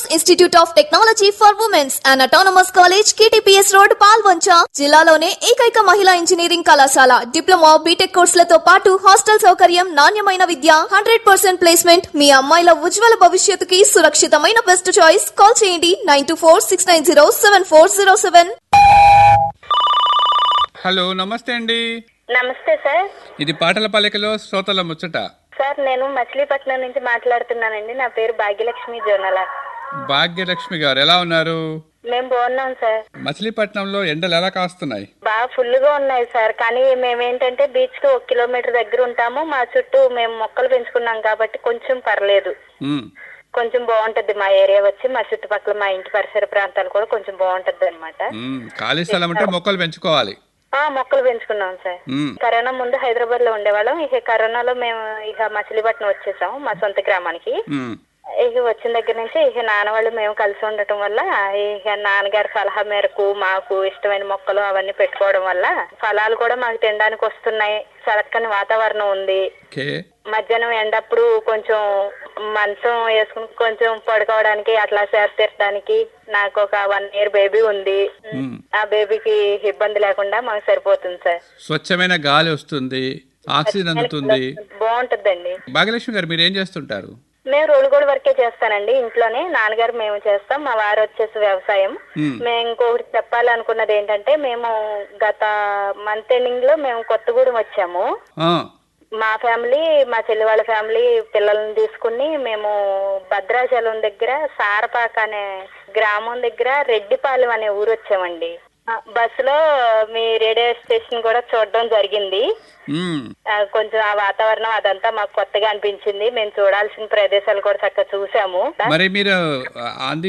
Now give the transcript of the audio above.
Institute of technology for womens and autonomous college KTPS road Palvancha జిల్లాలోనే ఏకైక మహిళా engineering కళాశాల డిప్లొమా బీటెక్ కోర్సులతో పాటు హాస్టల్ సౌకర్యం నాణ్యమైన విద్య హండ్రెడ్ పర్సెంట్ ప్లేస్మెంట్ మీ అమ్మాయిల ఉజ్వల భవిష్యత్తుకి సురక్షితమైన బెస్ట్ చాయిస్ కాల్ చేయండి nine two four six nine zero seven four zero seven hello నమస్తే అండి నమస్తే సార్ ఇది పాటల పలికలో శ్రోతల ముచ్చట సార్ నేను మచిలీపట్నం నుంచి మాట్లాడుతున్నానండి నా పేరు భాగ్యలక్ష్మి జోనల భాగ్యలక్ష్మి గారు ఎలా ఉన్నారు మేము బాగున్నాం సార్ మచిలీపట్నంలో ఎండలు ఎలా కాస్తున్నాయి బాగా ఫుల్ గా ఉన్నాయి సార్ కానీ మేమేంటంటే బీచ్ కి ఒక కిలోమీటర్ దగ్గర ఉంటాము మా చుట్టూ మేము మొక్కలు పెంచుకున్నాం కాబట్టి కొంచెం పర్లేదు ఉమ్, కొంచెం బాగుంటది మా ఏరియా వచ్చి మా చుట్టుపక్కల మా ఇంటి పరిసర ప్రాంతాలు కూడా కొంచెం బాగుంటది అనమాట ఉమ్, ఖాళీ స్థలం అంటే మొక్కలు పెంచుకోవాలి ఆ మొక్కలు పెంచుకున్నాం సార్ ఉమ్, కరోనా ముందు హైదరాబాద్ లో ఉండేవాళ్ళం ఇక కరోనాలో మేము ఇక మచిలీపట్నం వచ్చేసాం మా సొంత గ్రామానికి ఉమ్, ఇక వచ్చిన దగ్గర నుంచి ఇక నాన్న వాళ్ళు మేము కలిసి ఉండటం వల్ల ఇక నాన్నగారి సలహా మేరకు మాకు ఇష్టమైన మొక్కలు అవన్నీ పెట్టుకోవడం వల్ల ఫలాలు కూడా మాకు తినడానికి వస్తున్నాయి చక్కని వాతావరణం ఉంది ఓకే మధ్యాహ్నం ఎండప్పుడు కొంచెం మంచం వేసుకుని కొంచెం పడుకోవడానికి అట్లా సేద తీర్చడానికి నాకు ఒక వన్ ఇయర్ బేబీ ఉంది ఉమ్. ఆ బేబీకి ఇబ్బంది లేకుండా మాకు సరిపోతుంది సార్ స్వచ్ఛమైన గాలి వస్తుంది ఆక్సిజన్ అందుతుంది బాగుంటుందండి భాగ్యలక్ష్మి గారు మీరు ఏం చేస్తుంటారు మేము రోలుగోడు వర్కే చేస్తానండి ఇంట్లోనే నాన్నగారు మేము చేస్తాం మా వారు వచ్చేసి వ్యవసాయం Hmm. మేము ఇంకొకటి చెప్పాలనుకున్నది ఏంటంటే మేము గత మంత్ ఎండింగ్ లో మేము కొత్తగూడెం వచ్చాము ఆ, మా ఫ్యామిలీ మా చెల్లి వాళ్ళ ఫ్యామిలీ పిల్లల్ని తీసుకుని మేము భద్రాచలం దగ్గర సారపాక అనే గ్రామం దగ్గర రెడ్డిపాలెం అనే ఊరు వచ్చామండి ఆ, బస్సులో మీ రేడియో స్టేషన్ కూడా చూడడం జరిగింది ఉమ్, ఆ, కొంచెం ఆ వాతావరణం అదంతా మాకు కొత్తగా అనిపించింది మేము చూడాల్సిన ప్రదేశాలు కూడా చక్కగా చూసాము మరి మీరు ఆన్ ది